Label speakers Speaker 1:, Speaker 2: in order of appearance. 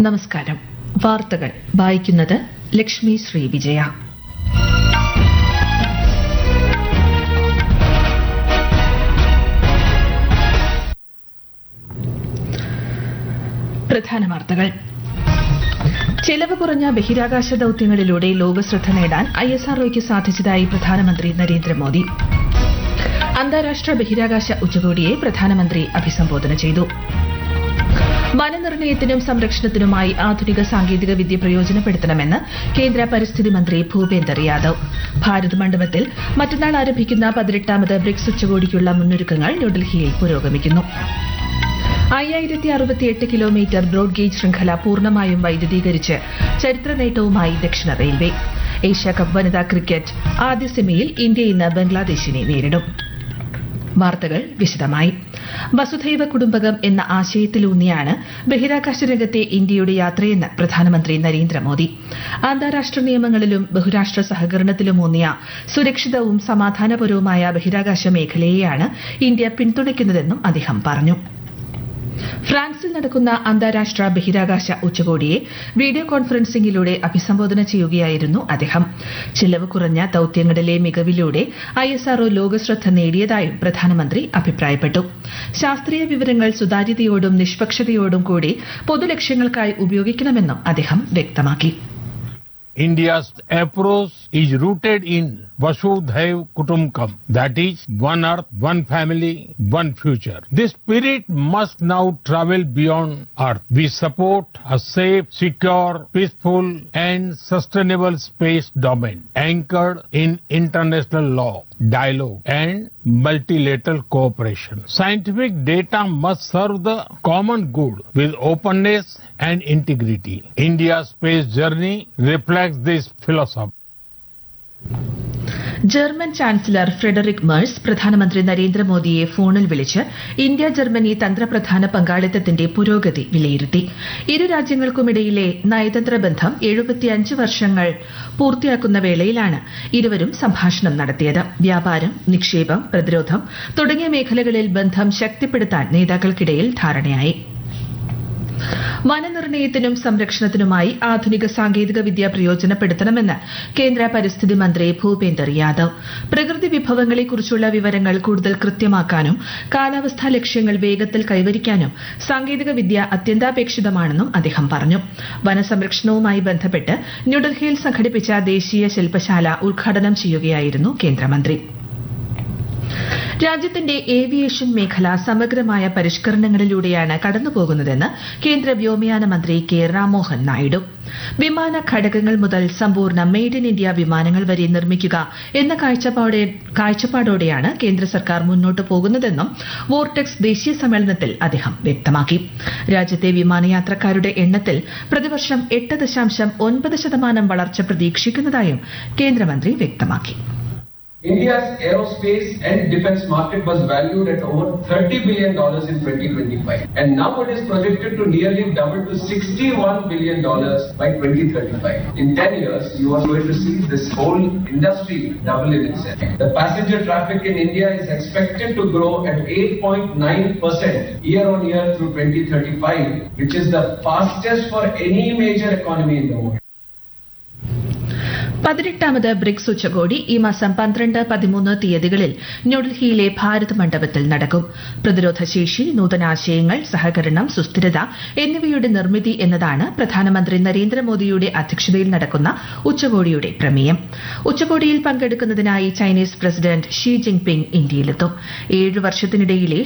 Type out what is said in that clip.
Speaker 1: നമസ്കാരം വാർത്തകൾ വായിക്കുന്നത് ലക്ഷ്മി ശ്രീ വിജയ പ്രധാന വാർത്തകൾ ചെലവ് കുറഞ്ഞ ബഹിരാകാശ ദൌത്യങ്ങളിലൂടെ ലോകശ്രദ്ധ നേടാൻ ഐ എസ് ആർഒയ്ക്ക് സാധിച്ചതായി പ്രധാനമന്ത്രി നരേന്ദ്രമോദി അന്താരാഷ്ട്ര ബഹിരാകാശ ഉച്ചകോടിയെ പ്രധാനമന്ത്രി അഭിസംബോധന ചെയ്തു വനനിർണയത്തിനും സംരക്ഷണത്തിനുമായി ആധുനിക സാങ്കേതിക വിദ്യ പ്രയോജനപ്പെടുത്തണമെന്ന് കേന്ദ്ര പരിസ്ഥിതി മന്ത്രി ഭൂപേന്ദർ യാദവ് ഭാരത് മണ്ഡപത്തിൽ മറ്റന്നാൾ ആരംഭിക്കുന്ന പതിനെട്ടാമത് ബ്രിക്സ് ഉച്ചകോടിക്കുള്ള മുന്നൊരുക്കങ്ങൾ ന്യൂഡൽഹിയിൽ പുരോഗമിക്കുന്നു അയ്യായിരത്തി അറുപത്തിയെട്ട് കിലോമീറ്റർ ബ്രോഡ് ഗേജ് ശൃംഖല പൂർണ്ണമായും വൈദ്യുതീകരിച്ച് ചരിത്ര നേട്ടവുമായി ദക്ഷിണ റെയിൽവേ ഏഷ്യാകപ്പ് വനിതാ ക്രിക്കറ്റ് ആദ്യ സെമിയിൽ ഇന്ത്യ ഇന്ന് ബംഗ്ലാദേശിനെ നേരിടും വാർത്തകൾ വിശദമായി വസുധൈവ കുടുംബകം എന്ന ആശയത്തിലൂന്നിയാണ് ബഹിരാകാശ രംഗത്തെ ഇന്ത്യയുടെ യാത്രയെന്ന് പ്രധാനമന്ത്രി നരേന്ദ്രമോദി അന്താരാഷ്ട്ര നിയമങ്ങളിലും ബഹുരാഷ്ട്ര സഹകരണത്തിലുമൂന്നിയ സുരക്ഷിതവും സമാധാനപരവുമായ ബഹിരാകാശ മേഖലയെയാണ് ഇന്ത്യ പിന്തുണയ്ക്കുന്നതെന്നും അദ്ദേഹം പറഞ്ഞു ഫ്രാൻസിൽ നടക്കുന്ന അന്താരാഷ്ട്ര ബഹിരാകാശ ഉച്ചകോടിയെ വീഡിയോ കോൺഫറൻസിംഗിലൂടെ അഭിസംബോധന ചെയ്യുകയായിരുന്നു അദ്ദേഹം ചിലവ് കുറഞ്ഞ ദൌത്യങ്ങളിലെ മികവിലൂടെ ഐഎസ്ആർഒ ലോകശ്രദ്ധ നേടിയതായും പ്രധാനമന്ത്രി അഭിപ്രായപ്പെട്ടു ശാസ്ത്രീയ വിവരങ്ങൾ സുതാര്യതയോടും നിഷ്പക്ഷതയോടും കൂടി പൊതുലക്ഷ്യങ്ങൾക്കായി ഉപയോഗിക്കണമെന്നും അദ്ദേഹം വ്യക്തമാക്കി
Speaker 2: India's approach is rooted in Vasudhaiv Kutumbakam, that is, one earth, one family, one future. This spirit must now travel beyond earth. We support a safe, secure, peaceful and sustainable space domain anchored in international law, dialogue and multilateral cooperation. Scientific data must serve the common good with openness and integrity. India's space journey reflects this philosophy.
Speaker 1: German chancellor Friedrich Merz പ്രധാനമന്ത്രി നരേന്ദ്രമോദിയെ ഫോണിൽ വിളിച്ച് India Germany തന്ത്രപ്രധാന പങ്കാളിത്തത്തിന്റെ പുരോഗതി വിലയിരുത്തി ഇരു രാജ്യങ്ങൾക്കുമിടയിലെ നയതന്ത്ര ബന്ധം എഴുപത്തിയഞ്ച് വർഷങ്ങൾ പൂർത്തിയാക്കുന്ന വേളയിലാണ് ഇരുവരും സംഭാഷണം നടത്തിയത് വ്യാപാരം നിക്ഷേപം പ്രതിരോധം തുടങ്ങിയ മേഖലകളിൽ ബന്ധം ശക്തിപ്പെടുത്താൻ നേതാക്കൾക്കിടയിൽ ധാരണയായി വനനിർണയത്തിനും സംരക്ഷണത്തിനുമായി ആധുനിക സാങ്കേതിക വിദ്യ പ്രയോജനപ്പെടുത്തണമെന്ന് കേന്ദ്ര പരിസ്ഥിതി മന്ത്രി ഭൂപേന്ദർ യാദവ് പ്രകൃതി വിഭവങ്ങളെക്കുറിച്ചുള്ള വിവരങ്ങൾ കൂടുതൽ കൃത്യമാക്കാനും കാലാവസ്ഥാ ലക്ഷ്യങ്ങൾ വേഗത്തിൽ കൈവരിക്കാനും സാങ്കേതിക വിദ്യ അത്യന്താപേക്ഷിതമാണെന്നും അദ്ദേഹം പറഞ്ഞു വനസംരക്ഷണവുമായി ബന്ധപ്പെട്ട് ന്യൂഡൽഹിയിൽ സംഘടിപ്പിച്ച ദേശീയ ശില്പശാല ഉദ്ഘാടനം ചെയ്യുകയായിരുന്നു കേന്ദ്രമന്ത്രി രാജ്യത്തിന്റെ ഏവിയേഷൻ മേഖല സമഗ്രമായ പരിഷ്കരണങ്ങളിലൂടെയാണ് കടന്നുപോകുന്നതെന്ന് കേന്ദ്ര വ്യോമയാന മന്ത്രി കെ രാമോഹൻ നായിഡു വിമാന ഘടകങ്ങൾ മുതൽ സമ്പൂർണ്ണ മെയ്ഡ് ഇൻ ഇന്ത്യ വിമാനങ്ങൾ വരെ നിർമ്മിക്കുക എന്ന കാഴ്ചപ്പാടോടെയാണ് കേന്ദ്ര സർക്കാർ മുന്നോട്ട് പോകുന്നതെന്നും വോർടെക്സ് ദേശീയ സമ്മേളനത്തിൽ അദ്ദേഹം വ്യക്തമാക്കി രാജ്യത്തെ വിമാനയാത്രക്കാരുടെ എണ്ണത്തിൽ പ്രതിവർഷം എട്ട് ദശാംശം ഒൻപത് ശതമാനം വളർച്ച പ്രതീക്ഷിക്കുന്നതായും കേന്ദ്രമന്ത്രി വ്യക്തമാക്കി
Speaker 3: India's aerospace and defense market was valued at over $30 billion in 2025. And now it is projected to nearly double to $61 billion by 2035. In 10 years, you are going to see this whole industry double in itself. The passenger traffic in India is expected to grow at 8.9% year on year through 2035, which is the fastest for any major economy in the world.
Speaker 1: പതിനെട്ടാമത് BRICS ഉച്ചകോടി ഈ മാസം പന്ത്രണ്ട് പതിമൂന്ന് തീയതികളിൽ ന്യൂഡൽഹിയിലെ ഭാരത് മണ്ഡപത്തിൽ നടക്കും പ്രതിരോധ ശേഷി നൂതനാശയങ്ങൾ സഹകരണം സുസ്ഥിരത എന്നിവയുടെ നിർമ്മിതി എന്നതാണ് പ്രധാനമന്ത്രി നരേന്ദ്രമോദിയുടെ അധ്യക്ഷതയിൽ നടക്കുന്ന ഉച്ചകോടിയുടെ പ്രമേയം ഉച്ചകോടിയിൽ പങ്കെടുക്കുന്നതിനായി ചൈനീസ് പ്രസിഡന്റ് ഷീ ജിൻപിങ് ഇന്ത്യയിലെത്തും ഏഴ് വർഷത്തിനിടയിലെ